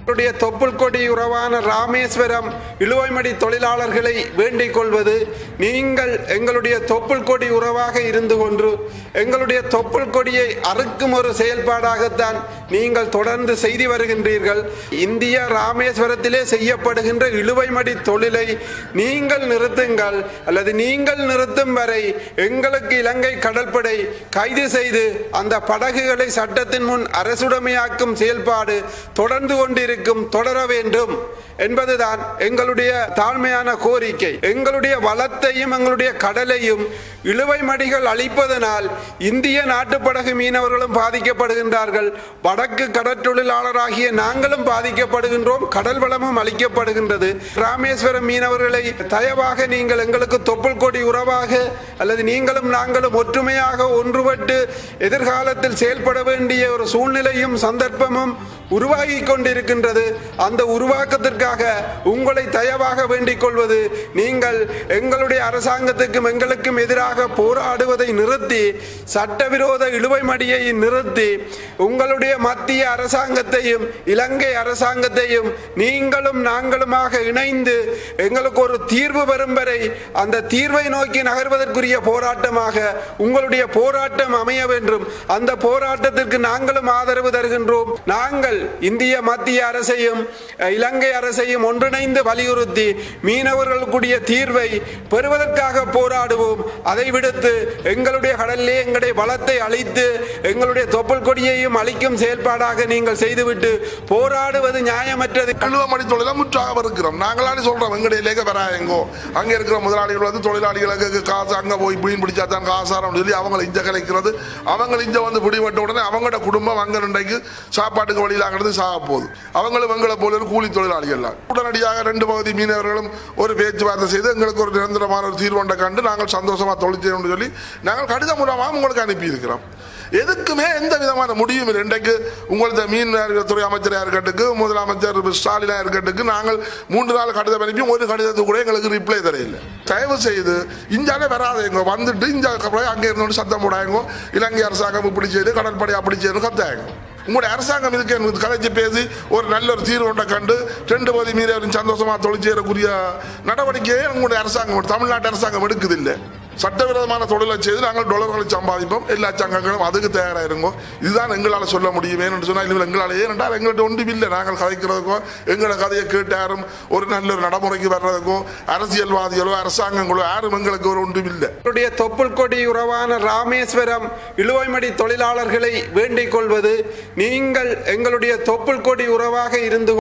எங்களுடைய தொப்புள் கொடி உறவான ராமேஸ்வரம் இழுவைமடி தொழிலாளர்களை வேண்டிக் கொள்வது நீங்கள் எங்களுடைய தொப்புள் கொடி உறவாக இருந்து கொண்டு எங்களுடைய தொப்புள் கொடியை அறுக்கும் ஒரு செயல்பாடாகத்தான் நீங்கள் தொடர்ந்து செய்து வருகின்றீர்கள் இந்திய ராமேஸ்வரத்திலே செய்யப்படுகின்ற இழுவைமடி தொழிலை நீங்கள் நிறுத்துங்கள் அல்லது நீங்கள் நிறுத்தும் வரை எங்களுக்கு இலங்கை கடற்படை கைது செய்து அந்த படகுகளை சட்டத்தின் முன் அரசுடைமையாக்கும் செயல்பாடு தொடர்ந்து கொண்டிருக்கும் தொடர வேண்டும் என்பதுதான் எங்களுடைய தாழ்மையான கோரிக்கை எங்களுடைய வளத்தையும் எங்களுடைய கடலையும் இழுவை மடிகள் அளிப்பதனால் இந்திய நாட்டுப்படகு மீனவர்களும் பாதிக்கப்படுகின்றார்கள் வடக்கு கடற்றொழிலாளராகிய நாங்களும் பாதிக்கப்படுகின்றோம் கடல் வளமும் அளிக்கப்படுகின்றது ராமேஸ்வரம் மீனவர்களை தயவாக நீங்கள் எங்களுக்கு தொப்புள் கொடி உறவாக அல்லது நீங்களும் நாங்களும் ஒற்றுமையாக ஒன்றுபட்டு எதிர்காலத்தில் செயல்பட வேண்டிய ஒரு சூழ்நிலையும் சந்தர்ப்பமும் உருவாகி கொண்டிருக்கின்றது அந்த உருவாக்கத்திற்காக உங்களை தயவாக வேண்டிக் கொள்வது நீங்கள் எங்களுடைய அரசாங்கத்துக்கும் எங்களுக்கும் எதிராக போராடுவதை நிறுத்தி சட்டவிரோத இழுவை மடியை நிறுத்தி உங்களுடைய மத்திய அரசாங்கத்தையும் இலங்கை அரசாங்கத்தையும் நீங்களும் நாங்களுமாக இணைந்து எங்களுக்கு ஒரு தீர்வு வரும் வரை அந்த தீர்வை நோக்கி நகர்வதற்குரிய போராட்டமாக உங்களுடைய போராட்டம் அமைய வேண்டும் அந்த போராட்டத்திற்கு நாங்களும் ஆதரவு தருகின்றோம் நாங்கள் இந்திய மத்திய அரசையும் அஹ், இலங்கை அரசையும் ஒன்றிணைந்து வலியுறுத்தி மீனவர்களுக்குரிய தீர்வை பெறுவதற்காக போராடுவோம் அதை விடுத்து எங்களுடைய கடலிலே எங்களுடைய வளத்தை அழித்து எங்களுடைய தொப்புள் கொடியையும் அழிக்கும் செயல்பாடாக நீங்கள் செய்துவிட்டு போராடுவது நியாயமற்றது கழுவமணி தொழிலை முற்றாக இருக்கிறோம் நாங்களாடி சொல்றோம் எங்கடையிலேக்க வராயங்கோ அங்க இருக்கிற முதலாளிகள் வந்து தொழிலாளிகளுக்கு காசு அங்க போய் மீன் பிடிச்சா தான் காசாரம் சொல்லி அவங்களை இஞ்ச கலைக்கிறது அவங்க இஞ்ச வந்து பிடிபட்ட உடனே அவங்களோட குடும்பம் அங்க இன்றைக்கு சாப்பாட்டுக்கு வழியிலாகிறது சாக போகுது அவங்களும் எங்களை போல ஒரு கூலி தொழிலாளிகள் தான் உடனடியாக ரெண்டு பகுதி மீனவர்களும் ஒரு பேச்சுவார்த்தை செய்து எங்களுக்கு ஒரு நிரந்தரமான ஒரு தீர்வொன்றை கண்டு நாங்கள் சந்தோஷமா தொழில் செய்யணும்னு சொல்லி நாங்கள் கடிதம் மூலமாக உங்களுக்கு அனுப்பி இருக்கிறோம் எதுக்குமே எந்த விதமான முடிவும் இல்லை இன்றைக்கு உங்களது மீன் துறை அமைச்சராக இருக்கட்டுக்கு முதலமைச்சர் ஸ்டாலினா இருக்கட்டுக்கு நாங்கள் மூன்று நாள் கடிதம் அனுப்பி ஒரு கடிதத்துக்கு கூட எங்களுக்கு ரிப்ளை தரையில்லை தயவு செய்து இஞ்சாலே வராதேங்க வந்துட்டு இஞ்சா அப்புறம் அங்கே இருந்தோடு சத்தம் போடாங்க இலங்கை அரசாங்கம் இப்படி செய்து கடற்படை அப்படி செய்யணும் கத்தாங்க உங்களுடைய அரசாங்கம் இதுக்கு எனக்கு கலைச்சு பேசி ஒரு நல்ல ஒரு தீர்வு ஒன்றை கண்டு ரெண்டு பகுதி மீறவரின் சந்தோஷமா தொழில் செய்யக்கூடிய நடவடிக்கையை உங்களுடைய அரசாங்கம் தமிழ்நாட்டு அரசாங்கம் எடுக்குது இல்லை சட்டவிரோதமான தொழிலை செய்து நாங்கள் டொலர்களை சம்பாதிப்போம் எல்லா சங்கங்களும் அதுக்கு தயாராக இருங்கோம் இதுதான் எங்களால் சொல்ல முடியுமே என்று சொன்னால் இல்லை எங்களால் ஏனென்றால் எங்கள்கிட்ட ஒன்றும் இல்லை நாங்கள் கதைக்கிறதுக்கோ எங்களோட கதையை கேட்டு யாரும் ஒரு நல்ல ஒரு நடைமுறைக்கு வர்றதுக்கோ அரசியல்வாதிகளோ அரசாங்கங்களோ யாரும் எங்களுக்கு ஒரு ஒன்றும் இல்லை எங்களுடைய தொப்புள் கொடி உறவான ராமேஸ்வரம் இழுவைமடி தொழிலாளர்களை வேண்டிக் கொள்வது நீங்கள் எங்களுடைய தொப்புள் கொடி உறவாக இருந்து